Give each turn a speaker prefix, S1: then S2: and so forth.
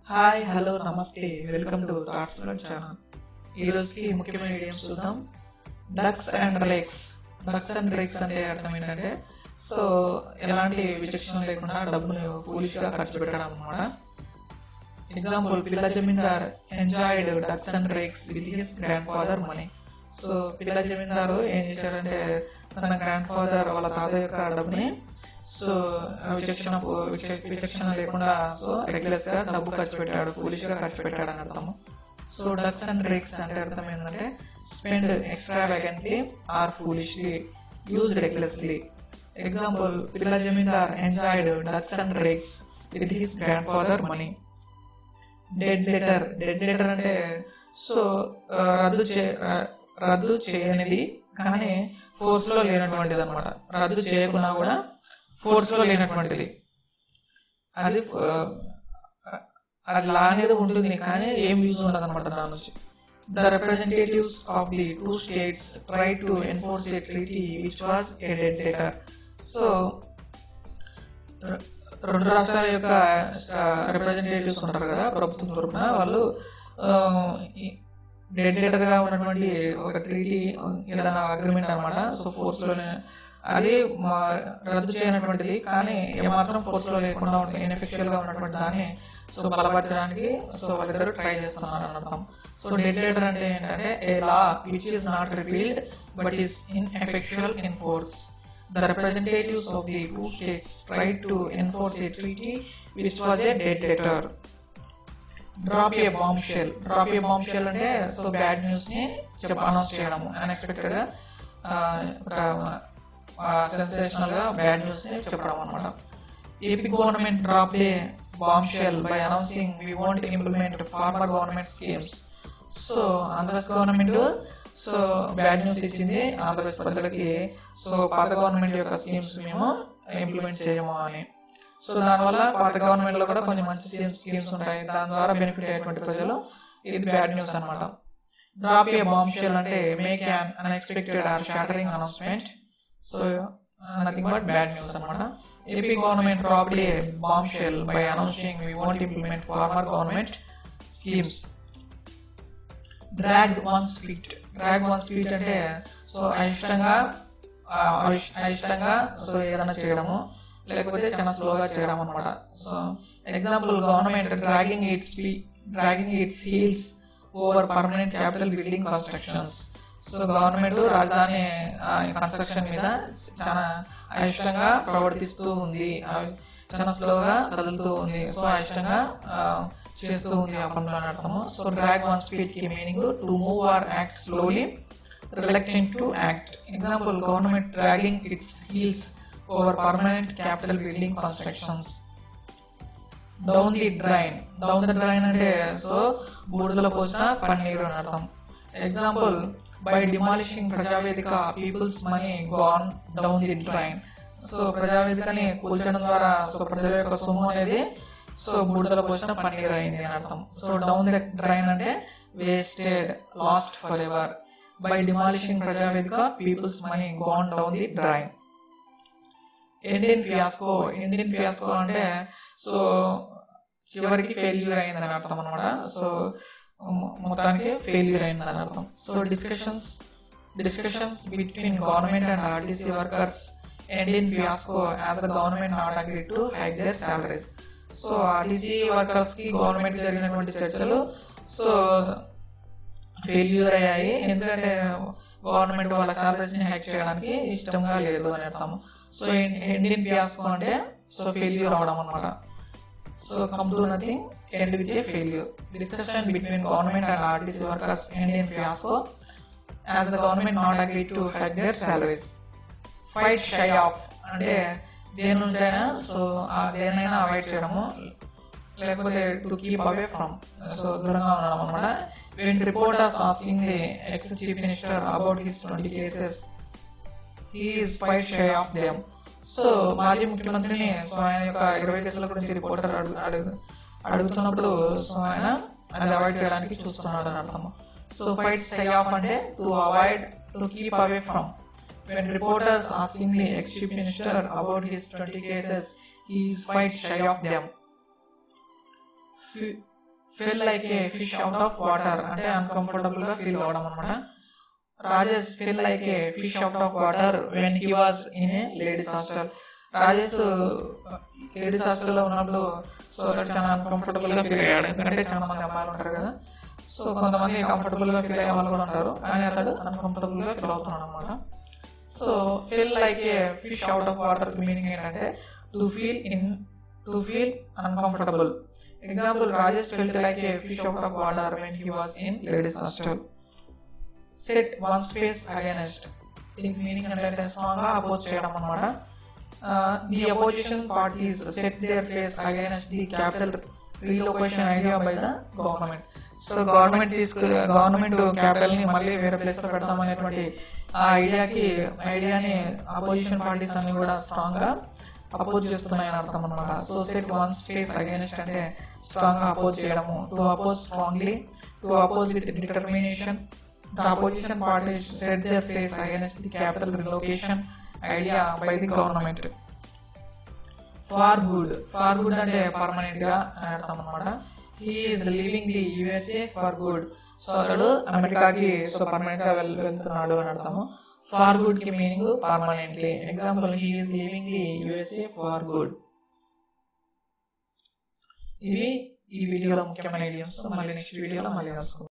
S1: Hi hello నమస్తే welcome to thoughts channel ఈ రోజుకి ముఖ్యమైన వీడియోస్ చూద్దాం ducks and drakes ducks and drakes అంటే అర్థం ఏంటంటే సో ఎలాంటి విచక్షణ లేకుండా డబ్బును పూలిష్గా ఖర్చు పెట్టడం అన్నమాట example Pilla Zamindar enjoyed ducks and drakes with his grandfather money so Pilla Zamindar ఏం చేశాడంటే తన గ్రాండ్ ఫాదర్ వాళ్ళ తాత యొక్క డబ్బుని సో విచక్షణ విచ- విచక్షణ లేకుండా సో రెగ్యులర్ గా డబ్బు ఖర్చు పెట్టాడు ఫూలిష్ గా ఖర్చు పెట్టాడు అని అర్థము సో డక్స్ అండ్ రేక్స్ అంటే అర్థం ఏంటంటే spend extravagantly or foolishly use regularly example Pilla Zamindar enjoyed ducks and drakes with his grandfather money dead letter dead letter అంటే సో ఆ, రద్దు చే ఆ, రద్దు చేయనిది కానీ ఫోర్స్ లో లేనటువంటిది అనమాట రద్దు చేయకున్నా కూడా ఫోర్స్ లో లేనటువంటిది అది ఆ, అది లా అనేది ఉంటుంది కానీ ఏం యూజ్ ఉండదు అనమాట దాని నుంచి the representatives of the two states try to enforce a treaty which was a dead letter so రెండు రాష్ట్రాల యొక్క రిప్రజెంటేటివ్స్ ఉంటారు కదా ప్రభుత్వం తరపున వాళ్ళు డెడికేటెడ్ గా ఉన్నటువంటి ఒక ట్రీటీ ఏదైనా అగ్రిమెంట్ అనమాట సో ఫోర్స్ లోనే అది మా రద్దు చేయనటువంటిది కానీ ఏమాత్రం ఫోర్స్ లో లేకుండా ఇన్ఎఫెక్చువల్ గా ఉన్నటువంటి దాన్ని సో బలపరచడానికి సో వాళ్ళిద్దరు ట్రై చేస్తున్నారు అని అర్థం సో డెడికేటర్ అంటే ఏంటంటే a law which is not repealed but is ineffectual in force The representatives of the two states tried to enforce a treaty which was a dead letter. Drop a bombshell drop a bombshell అంటే so bad news ని చెప్ప announce చేయడము unexpected గా ఆ, ఒక sensational గా bad news ని చెప్పడం అనమాట AP government drop a bombshell by announcing we want implement former government schemes so Andhra Pradesh government so bad news ఇచ్చింది ఆంధ్రప్రదేశ్ ప్రజలకి సో పాత గవర్నమెంట్ యొక్క స్కీమ్స్ మేము ఇంప్లిమెంట్ చేయము అని సో దానివల్ల పాత గవర్నమెంట్ లో కూడా కొన్ని మంచి స్కీమ్స్ స్కీమ్స్ ఉంటాయి దాని ద్వారా బెనిఫిట్ అయ్యేటువంటి ప్రజలు ఇది బ్యాడ్ న్యూస్ అన్నమాట డ్రాప్ ఏ బాంబ్ షెల్ అంటే make an unexpected or shattering announcement so nothing but bad news అన్నమాట AP government drop a bombshell by announcing we want implement former government schemes drag one's feet drag one's feet అంటే so అయిష్టంగా ఆ, అయిష్- అయిష్టంగా so ఏదైనా చేయడము లేకపోతే చాలా స్లోగా చేయడం అనమాట so example government dragging its dragging its heels over permanent capital building constructions so government రాజధాని కన్స్ట్రక్షన్ మీద చాలా అయిష్టంగా ప్రవర్తిస్తూ ఉంది ఆ, చాలా స్లోగా కదులుతూ ఉంది సో అయిష్టంగా ఆ, చేస్తూ ఉంది ఆ పనులు అని అర్థము సో డ్రాగ్ వన్ స్పీడ్ కి meaning to move or act slowly reluctant to act example government dragging its heels over permanent capital building constructions down the drain down the drain అంటే సో బూడిదలో పోసిన పన్నీరు అని అర్థం example by demolishing Prajavedika people's money gone down the drain so ప్రజావేదికని కూల్చడం ద్వారా so ప్రజల యొక్క సొమ్ము అనేది సో బూడిదలో పోసిన పన్నీరు అయింది అని అర్థం సో డౌన్ ది డ్రైన్ అంటే wasted lost for ever by demolishing Prajavedika people's money gone down the drain end in fiasco end in fiasco అంటే సో చివరికి ఫెయిల్యూర్ అయిందని అర్థం అనమాట సో మొ- మొత్తానికి ఫెయిల్యూర్ అయిందని అర్థం so discussions discussions between government and RTC workers end in fiasco as the government not agree to hike their salaries so RTC workers కి గవర్నమెంట్ జరిగినటువంటి చర్చలు సో ఫెయిల్యూర్ అయ్యాయి ఎందుకంటే గవర్నమెంట్ వాళ్ళ సాలరీస్ ని హ్యాక్ చేయడానికి ఇష్టంగా లేదు అని అర్థం సో ఇండియన్ ఫియాస్కో అంటే సో ఫెయిల్యూర్ అవడం అనమాట so come to nothing end with a failure discussion between government and RTC workers end in fiasco as the government not agree to hike their salaries fight shy of అంటే దేని నుంచైనా so ఆ దేనైనా avoid చేయడము లేకపోతే to keep away from so దూరంగా ఉండడం అనమాట when reporters asking the ex chief minister about his twenty cases he's fight shy of them so మాజీ ముఖ్యమంత్రిని సో ఆయన యొక్క ఇరవై కేసుల గురించి రిపోర్టర్ అడుగు అడుగు అడుగుతున్నప్పుడు సో ఆయన అది అవాయిడ్ చేయడానికి చూస్తున్నాడు అని అర్థం సో ఫైట్ షై ఆఫ్ అంటే to avoid to keep away from when reporters asking the ex chief minister about his twenty cases he's fight shy of them feel like a fish out of water అంటే uncomfortable గా feel అవ్వడం అనమాట Rajesh feel like a fish out of water when he was in a ladies hostel Rajesh ladies హాస్టల్లో ఉన్నప్పుడు so అక్కడ చాలా uncomfortable గా feel అయ్యాడు ఎందుకంటే చాలా మంది అమ్మాయిలు ఉంటారు కదా సో కొంతమంది కంఫర్టబుల్ గా ఫీల్ అయ్యే వాళ్ళు కూడా ఉంటారు కానీ అతడు అన్కంఫర్టబుల్ గా ఫీల్ అవుతున్నాడు అనమాట so feel like a fish out of water meaning ఏంటంటే to feel in to feel uncomfortable example Rajesh felt like a fish out of water when he was in ladies hostel set one's face against దీనికి meaning ఏంటంటే strong గా oppose చేయడం అనమాట the opposition parties set their face against the capital relocation idea by the government so government తీసుకు government capital ని మళ్ళీ వేరే place లో పెడతామనేటువంటి ఆ ఐడియాకి ఐడియాని అపోజిషన్ పార్టీస్ అన్ని కూడా స్ట్రాంగ్ గా అపోజ్ చేస్తున్నాయని అర్థం అనమాట so set one's face against అంటే స్ట్రాంగ్ గా అపోజ్ చేయడము to oppose strongly to oppose with determination the opposition parties set their face against the capital relocation idea by the government for good for good అంటే permanent గా అని అర్థం అనమాట he's living the USA for good so అతడు అమెరికాకి so permanent గా వెళ్- వెళ్తున్నాడు అని అర్థము ఫార్ గుడ్ కి meaning permanently example he's living the USA for good ఇవి ఈ వీడియోలో ముఖ్యమైన ఐడియాస్ మళ్ళీ నెక్స్ట్ వీడియోలో మళ్ళీ కలుసుకుందాం